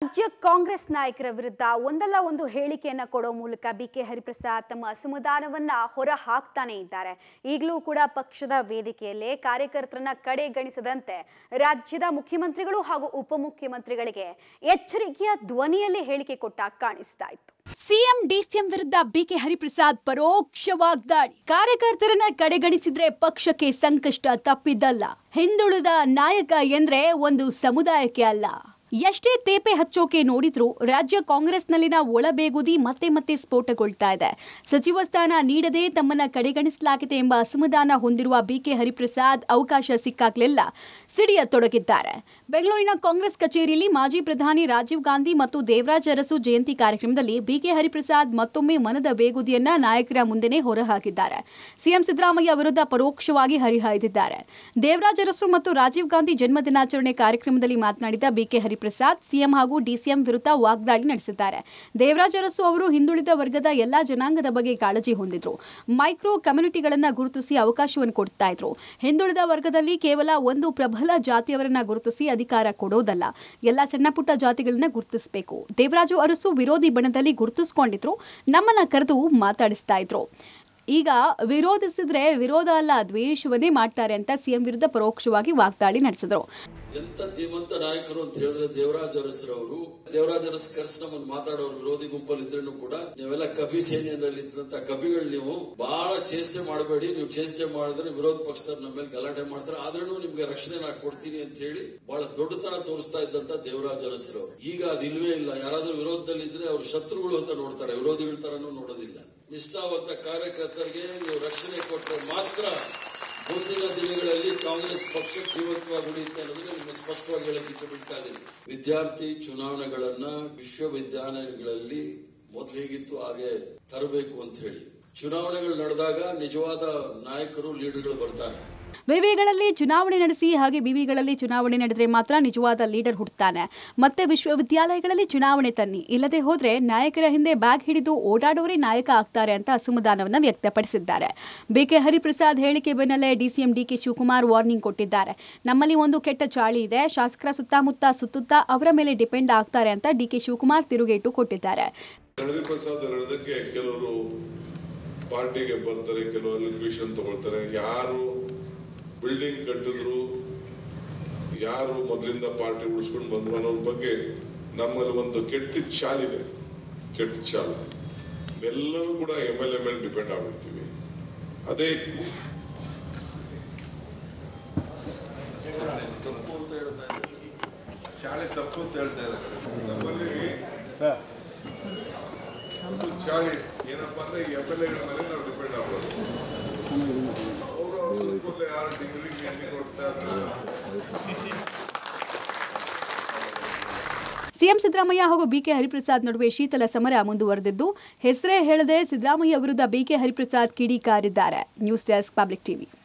ರಾಜ್ಯ ಕಾಂಗ್ರೆಸ್ ನಾಯಕರ ವಿರುದ್ಧ ಒಂದಲ್ಲ ಒಂದು ಹೇಳಿಕೆಯನ್ನ ಕೊಡೋ ಮೂಲಕ ಬಿ ಕೆ ಹರಿಪ್ರಸಾದ್ ತಮ್ಮ ಅಸಮಾಧಾನವನ್ನ ಹೊರ ಹಾಕ್ತಾನೆ ಇದ್ದಾರೆ ಈಗಲೂ ಕೂಡ ಪಕ್ಷದ ವೇದಿಕೆಯಲ್ಲೇ ಕಾರ್ಯಕರ್ತರನ್ನ ಕಡೆಗಣಿಸದಂತೆ ರಾಜ್ಯದ ಮುಖ್ಯಮಂತ್ರಿಗಳು ಹಾಗೂ ಉಪಮುಖ್ಯಮಂತ್ರಿಗಳಿಗೆ ಎಚ್ಚರಿಕೆಯ ಧ್ವನಿಯಲ್ಲಿ ಹೇಳಿಕೆ ಕೊಟ್ಟ ಕಾಣಿಸ್ತಾ ಇತ್ತು ಸಿಎಂ ಡಿಸಿಎಂ ವಿರುದ್ಧ ಬಿಕೆ ಹರಿಪ್ರಸಾದ್ ಪರೋಕ್ಷ ವಾಗ್ದಾಳಿ ಕಾರ್ಯಕರ್ತರನ್ನ ಕಡೆಗಣಿಸಿದ್ರೆ ಪಕ್ಷಕ್ಕೆ ಸಂಕಷ್ಟ ತಪ್ಪಿದ್ದಲ್ಲ ಹಿಂದುಳಿದ ನಾಯಕ ಎಂದ್ರೆ ಒಂದು ಸಮುದಾಯಕ್ಕೆ ಅಲ್ಲ ಎಷ್ಟೇ ತೇಪೆ ಹಚ್ಚೋಕೆ ನೋಡಿದ್ರೂ ರಾಜ್ಯ ಕಾಂಗ್ರೆಸ್ನಲ್ಲಿನ ಒಳಬೇಗುದಿ ಮತ್ತೆ ಮತ್ತೆ ಸ್ಫೋಟಗೊಳ್ತಾ ಇದೆ ಸಚಿವ ಸ್ಥಾನ ನೀಡದೆ ತಮ್ಮನ್ನ ಕಡೆಗಣಿಸಲಾಗಿದೆ ಎಂಬ ಅಸಮಾಧಾನ ಹೊಂದಿರುವ ಬಿಕೆ ಹರಿಪ್ರಸಾದ್ ಅವಕಾಶ ಸಿಕ್ಕಾಗ್ಲೆಲ್ಲ ಸಿಡಿಯತೊಡಗಿದ್ದಾರೆ ಬೆಂಗಳೂರಿನ ಕಾಂಗ್ರೆಸ್ ಕಚೇರಿಯಲ್ಲಿ ಮಾಜಿ ಪ್ರಧಾನಿ ರಾಜೀವ್ ಗಾಂಧಿ ಮತ್ತು ದೇವರಾಜ್ ಅರಸು ಜಯಂತಿ ಕಾರ್ಯಕ್ರಮದಲ್ಲಿ ಬಿಕೆ ಹರಿಪ್ರಸಾದ್ ಮತ್ತೊಮ್ಮೆ ಮನದ ಬೇಗುದಿಯನ್ನ ನಾಯಕರ ಮುಂದೆನೆ ಹೊರಹಾಕಿದ್ದಾರೆ ಸಿಎಂ ಸಿದ್ದರಾಮಯ್ಯ ವಿರುದ್ಧ ಪರೋಕ್ಷವಾಗಿ ಹರಿಹಾಯ್ದಿದ್ದಾರೆ ದೇವರಾಜ್ ಅರಸು ಮತ್ತು ರಾಜೀವ್ ಗಾಂಧಿ ಜನ್ಮ ದಿನಾಚರಣೆ ಕಾರ್ಯಕ್ರಮದಲ್ಲಿ ಮಾತನಾಡಿದ ಬಿಕೆ ಹರಿಪ್ರಸಾದ್ ಸಿಎಂ ಹಾಗೂ ಡಿಸಿಎಂ ವಿರುದ್ಧ ವಾಗ್ದಾಳಿ ನಡೆಸಿದ್ದಾರೆ ದೇವರಾಜ್ ಅರಸು ಅವರು ಹಿಂದುಳಿದ ವರ್ಗದ ಎಲ್ಲಾ ಜನಾಂಗದ ಬಗ್ಗೆ ಕಾಳಜಿ ಹೊಂದಿದ್ರು ಮೈಕ್ರೋ ಕಮ್ಯುನಿಟಿಗಳನ್ನ ಗುರುತಿಸಿ ಅವಕಾಶವನ್ನು ಕೊಡ್ತಾ ಇದ್ರು ಹಿಂದುಳಿದ ವರ್ಗದಲ್ಲಿ ಕೇವಲ ಒಂದು ಪ್ರಬಲ ಜಾತಿಯವರನ್ನ ಗುರುತಿಸಿ ಅಧಿಕಾರ ಕೊಡೋದಲ್ಲ ಎಲ್ಲ ಸಣ್ಣ ಪುಟ್ಟ ಜಾತಿಗಳನ್ನ ಗುರುತಿಸಬೇಕು ದೇವರಾಜು ಅರಸು ವಿರೋಧಿ ಬಣದಲ್ಲಿ ಗುರುತಿಸ್ಕೊಂಡಿದ್ರು ನಮ್ಮನ್ನ ಕರೆದು ಮಾತಾಡಿಸ್ತಾ ಇದ್ರು ಈಗ ವಿರೋಧಿಸಿದ್ರೆ ವಿರೋಧ ಅಲ್ಲ ದ್ವೇಷವನ್ನೇ ಮಾಡ್ತಾರೆ ಅಂತ ಸಿಎಂ ವಿರುದ್ಧ ಪರೋಕ್ಷವಾಗಿ ವಾಗ್ದಾಳಿ ನಡೆಸಿದ್ರು ಎಂತ ಧೀಮಂತ ನಾಯಕರು ಅಂತ ಹೇಳಿದ್ರೆ ದೇವರಾಜ ಅರಸರವರು ದೇವರಾಜ ಅರಸ್ ಕರ್ಸ್ ನಮ್ಮನ್ನು ಮಾತಾಡೋರು ವಿರೋಧಿ ಗುಂಪಲ್ಲಿ ಇದ್ರೂ ಕೂಡ ನೀವೆಲ್ಲ ಕಪಿ ಸೈನ್ಯದಲ್ಲಿ ಇದ್ದಂತ ಕಪಿಗಳು ನೀವು ಬಹಳ ಚೇಷ್ಟೆ ಮಾಡಬೇಡಿ ನೀವು ಚೇಷ್ಟೆ ಮಾಡಿದ್ರೆ ವಿರೋಧ ಪಕ್ಷದವ್ರು ನಮ್ಮ ಮೇಲೆ ಗಲಾಟೆ ಮಾಡ್ತಾರೆ ಆದ್ರೂ ನಿಮ್ಗೆ ರಕ್ಷಣೆ ನಾ ಕೊಡ್ತೀನಿ ಅಂತ ಹೇಳಿ ಬಹಳ ದೊಡ್ಡತನ ತೋರಿಸ್ತಾ ಇದ್ದಂತ ದೇವರಾಜ ಅರಸರವರು ಈಗ ಅದು ಇಲ್ವೇ ಇಲ್ಲ ಯಾರಾದ್ರೂ ವಿರೋಧದಲ್ಲಿ ಇದ್ರೆ ಅವ್ರು ಶತ್ರುಗಳು ಅಂತ ನೋಡ್ತಾರೆ ವಿರೋಧಿಗಳ ತರನೂ ನೋಡೋದಿಲ್ಲ ನಿಷ್ಠಾವಂತ ಕಾರ್ಯಕರ್ತರಿಗೆ ನೀವು ರಕ್ಷಣೆ ಕೊಟ್ಟರೆ ಮಾತ್ರ ಮುಂದಿನ ದಿನಗಳಲ್ಲಿ ಕಾಂಗ್ರೆಸ್ ಪಕ್ಷ ಜೀವಂತವಾಗಿ ಉಳಿಯುತ್ತೆ ಅನ್ನೋದನ್ನ ನಿಮಗೆ ಸ್ಪಷ್ಟವಾಗಿ ಹೇಳಕ್ಕೆ ಇಷ್ಟಪಡ್ತಾ ಇದ್ದೀನಿ ವಿದ್ಯಾರ್ಥಿ ಚುನಾವಣೆಗಳನ್ನ ವಿಶ್ವವಿದ್ಯಾಲಯಗಳಲ್ಲಿ ಮೊದಲು ಹೇಗಿತ್ತು ಹಾಗೆ ತರಬೇಕು ಅಂತ ಹೇಳಿ ಚುನಾವಣೆಗಳು ನಡೆದಾಗ ನಿಜವಾದ ನಾಯಕರು ಲೀಡರ್ಗಳು ಬರ್ತಾರೆ ವಿವಿಗಳಲ್ಲಿ ಚುನಾವಣೆ ನಡೆಸಿ ಹಾಗೆ ವಿವಿಗಳಲ್ಲಿ ಚುನಾವಣೆ ನಡೆದ್ರೆ ಮಾತ್ರ ನಿಜವಾದ ಲೀಡರ್ ಹುಟ್ಟುತ್ತಾನೆ ಮತ್ತೆ ವಿಶ್ವವಿದ್ಯಾಲಯಗಳಲ್ಲಿ ಚುನಾವಣೆ ತನ್ನಿ ಇಲ್ಲದೆ ಹೋದ್ರೆ ನಾಯಕರ ಹಿಂದೆ ಬ್ಯಾಗ್ ಹಿಡಿದು ಓಡಾಡೋರೇ ನಾಯಕ ಆಗ್ತಾರೆ ಅಂತ ಅಸಮಾಧಾನವನ್ನ ವ್ಯಕ್ತಪಡಿಸಿದ್ದಾರೆ ಬಿಕೆ ಹರಿಪ್ರಸಾದ್ ಹೇಳಿಕೆ ಬೆನ್ನಲ್ಲೇ ಡಿಸಿಎಂ ಡಿಕೆ ಶಿವಕುಮಾರ್ ವಾರ್ನಿಂಗ್ ಕೊಟ್ಟಿದ್ದಾರೆ ನಮ್ಮಲ್ಲಿ ಒಂದು ಕೆಟ್ಟ ಚಾಳಿ ಇದೆ ಶಾಸಕರ ಸುತ್ತಮುತ್ತ ಸುತ್ತುತ್ತಾ ಅವರ ಮೇಲೆ ಡಿಪೆಂಡ್ ಆಗ್ತಾರೆ ಅಂತ ಡಿಕೆ ಶಿವಕುಮಾರ್ ತಿರುಗೇಟು ಕೊಟ್ಟಿದ್ದಾರೆ ಹರಿಪ್ರಸಾದ್ ಹೇಳೋದಕ್ಕೆ ಕೆಲವರು ಪಾರ್ಟಿಗೆ ಬರ್ತಾರೆ ಕೆಲವರು ಅಡ್ಮಿಷನ್ ತಗೊಳ್ತಾರೆ ಯಾರು ಬಿಲ್ಡಿಂಗ್ ಕಟ್ಟಿದ್ರು ಯಾರು ಮೊದಲಿಂದ ಪಾರ್ಟಿ ಉಳಿಸ್ಕೊಂಡು ಬಂದ್ರು ಅನ್ನೋದ್ರ ಬಗ್ಗೆ ನಮ್ಮಲ್ಲಿ ಒಂದು ಕೆಟ್ಟ ಚಾಲಿದೆ ಕೆಟ್ಟ ಚಾಲ ಎಲ್ಲರೂ ಕೂಡ ಎಮ್ ಎಲ್ ಎ ಮೇಲೆ ಡಿಪೆಂಡ್ ಆಗ್ಬಿಡ್ತೀವಿ ಅದೇ ತಪ್ಪು ಅಂತ ಹೇಳ್ತಾ ಇದ್ದೀನಿ ಚಾಳಿ ತಪ್ಪು ಅಂತ ಹೇಳ್ತಾ ಇದ್ದಾರೆ ನಮ್ಮಲ್ಲಿ ಒಂದು ಚಾಳಿ ಏನಪ್ಪಾ ಅಂದ್ರೆ ಎಮ್ ಎಲ್ ಎಗಳ ಮೇಲೆ ನಾವು ಡಿಪೆಂಡ್ ಆಗ್ಬೋದು ಅವರು ಅವ್ರ ಕೂದಲು ಯಾರು ಡಿಗ್ರಿ ಗಿಗ್ರಿ ಕೊಡ್ತಾ ಇದ್ದಾರೆ ಸಿಎಂ ಸಿದ್ದರಾಮಯ್ಯ ಹಾಗೂ ಬಿಕೆ ಹರಿಪ್ರಸಾದ್ ನಡುವೆ ಶೀತಲ ಸಮರ ಮುಂದುವರೆದಿದ್ದು ಹೆಸರೇ ಹೇಳದೆ ಸಿದ್ದರಾಮಯ್ಯ ವಿರುದ್ಧ ಬಿಕೆ ಹರಿಪ್ರಸಾದ್ ಕಿಡಿಕಾರಿದ್ದಾರೆ ನ್ಯೂಸ್ ಡೆಸ್ಕ್ ಪಬ್ಲಿಕ್ ಟಿವಿ